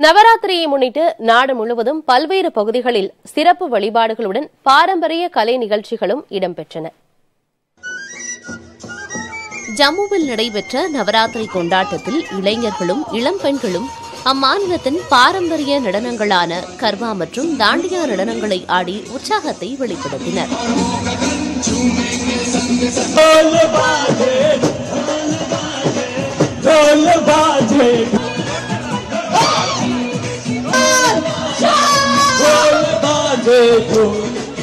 நவராத்திரியை முன்னிட்டு நாடு முழுவதும் பல்வேறு பகுதிகளில் சிறப்பு வழிபாடுகளுடன் பாரம்பரிய கலை நிகழ்ச்சிகளும் இடம்பெற்றன ஜம்முவில் நடைபெற்ற நவராத்திரி கொண்டாட்டத்தில் இளைஞர்களும் இளம்பெண்களும் அம்மாநிலத்தின் பாரம்பரிய நடனங்களான கர்வா மற்றும் தாண்டியா நடனங்களை ஆடி உற்சாகத்தை வெளிப்படுத்தினர் ढोल बाजे ढोल बाजे ढोल बाजे ढोल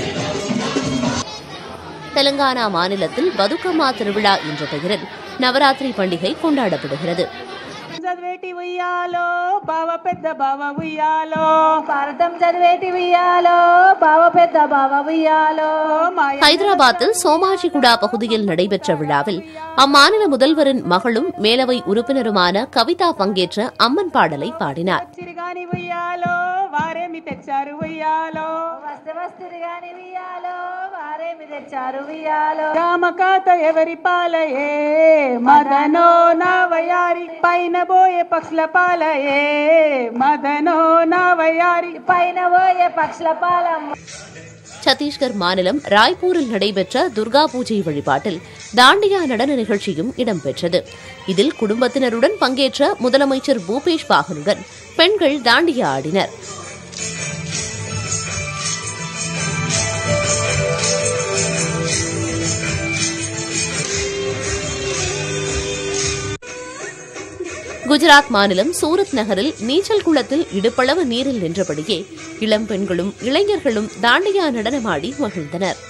தெலங்கானா மாநிலத்தில் பதுக்கம்மா திருவிழா என்ற பெயரில் நவராத்திரி பண்டிகை கொண்டாடப்படுகிறது చదివేటి ఉయ్యాలో బావ పెద్ద బావ ఉయ్యాలో భారతం చదివేటి ఉయ్యాలో బావ పెద్ద బావ ఉయ్యాలో మాయ ஹைதராபாத்தில் சோமாஜிகுடா பகுதியில் நடைபெற்ற விழாவில் அம்மாநில முதல்வரின் மகளும் மேலவை உறுப்பினருமான கவிதா பங்கேற்ற அம்மன் பாடலை பாடினார் చిరిగాని ఉయ్యాలో వారేమి తెచ్చారు ఉయ్యాలో వస్తే వస్తుంది గాని ఉయ్యాలో వారేమి తెచ్చారు ఉయ్యాలో రామకాత ఎవరి పాలయే మదనో నావయారి పైన పోయే పక్షుల పాలయే మదనో నావయారి పైన పోయే పక్షుల పాలం சத்தீஸ்கர் மாநிலம் ராய்ப்பூரில் நடைபெற்ற துர்கா பூஜை வழிபாட்டில் தாண்டியா நடன நிகழ்ச்சியும் இடம்பெற்றது இதில் குடும்பத்தினருடன் பங்கேற்ற முதலமைச்சர் பூபேஷ் பாகலுடன் பெண்கள் தாண்டியா ஆடினர் குஜராத் மாநிலம் சூரத் நகரில் நீச்சல் குளத்தில் இடுப்பளவு நீரில் நின்றபடியே இளம் பெண்களும் இளைஞர்களும் தாண்டியா நடனமாடி மகிழ்ந்தனர்